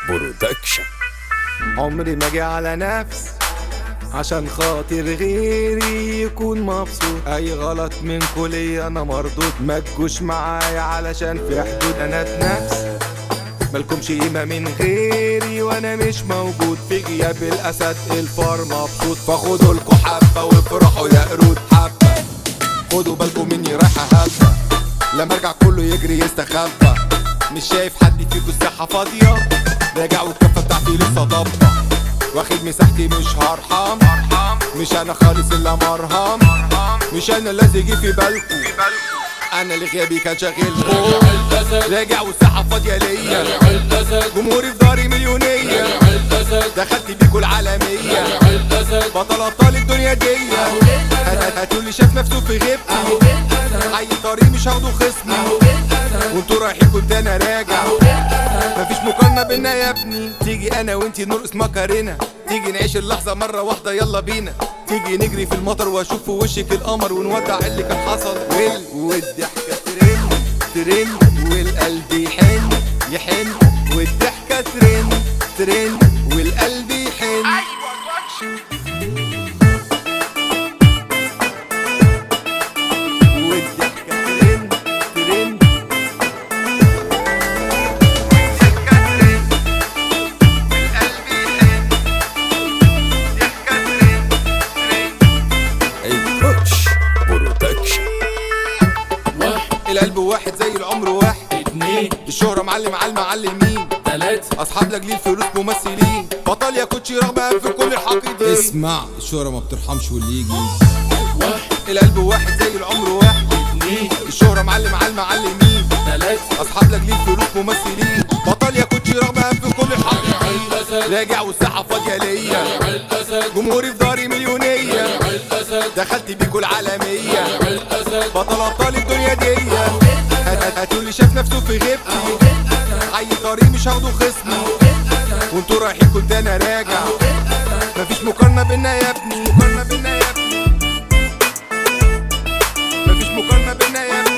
برودكشن عمري ما اجي على نفس عشان خاطر غيري يكون مبسوط اي غلط من كلي انا مردود ما تجوش معايا علشان في حدود انا نفس مالكمش قيمة من غيري وانا مش موجود في غياب الاسد الفار مبسوط فخدوا لكم حبة وافرحوا يا قرود حبة خدوا بالكم مني رايحة هبة لما ارجع كله يجري يستخبى مش شايف حد فيكم الساحة فاضية راجع والكفة بتاعتي لسه ضبة واخد مساحتي مش هرحم مش انا خالص الا مرهم مش انا الذي يجي في بالكم انا اللي غيابي كان شاغلكم راجع والساحة فاضية ليا جمهوري في داري مليونية دخلت بيكوا العالمية بطل ابطال الدنيا دي هتقولي شاف نفسه في غيبتي اي طريق مش هاخده خصمي وانتوا رايحين كنت انا راجع مفيش مقارنة بينا يا ابني تيجي انا وانتي نرقص مكرنا تيجي نعيش اللحظة مرة واحدة يلا بينا تيجي نجري في المطر واشوف في وشك القمر ونودع اللي كان حصل وال والضحكة ترن ترن والقلب يحن يحن والضحكة ترن ترن والقلب يحن والضحكة ترن ترن الكوتش برودكشن القلب واحد زي العمر واحد اتنين الشهرة معلم على المعلمين تلاتة اصحاب لاجلي الفلوس ممثلين بطل يا كوتشي رغم في كل الحاقدين اسمع الشهرة ما بترحمش واللي يجي واحد القلب واحد زي العمر واحد اتنين الشهرة معلم على المعلمين تلاتة اصحاب لاجلي الفلوس ممثلين بطل يا كوتشي رغم في كل الحاقدين الأسد راجع والساحة فاضية ليا الأسد جمهوري في داري مليونية الأسد دخلت بيكوا العالمية الأسد بطل ابطال الدنيا دي هت- هتقولي شاف نفسه في غيبتي اي طريق مش هاخده خصمي وانتوا رايحين كنت انا راجع مفيش مقارنة بينا يا ابني مقارنة بينا يا ابني مفيش مقارنة بينا يا ابني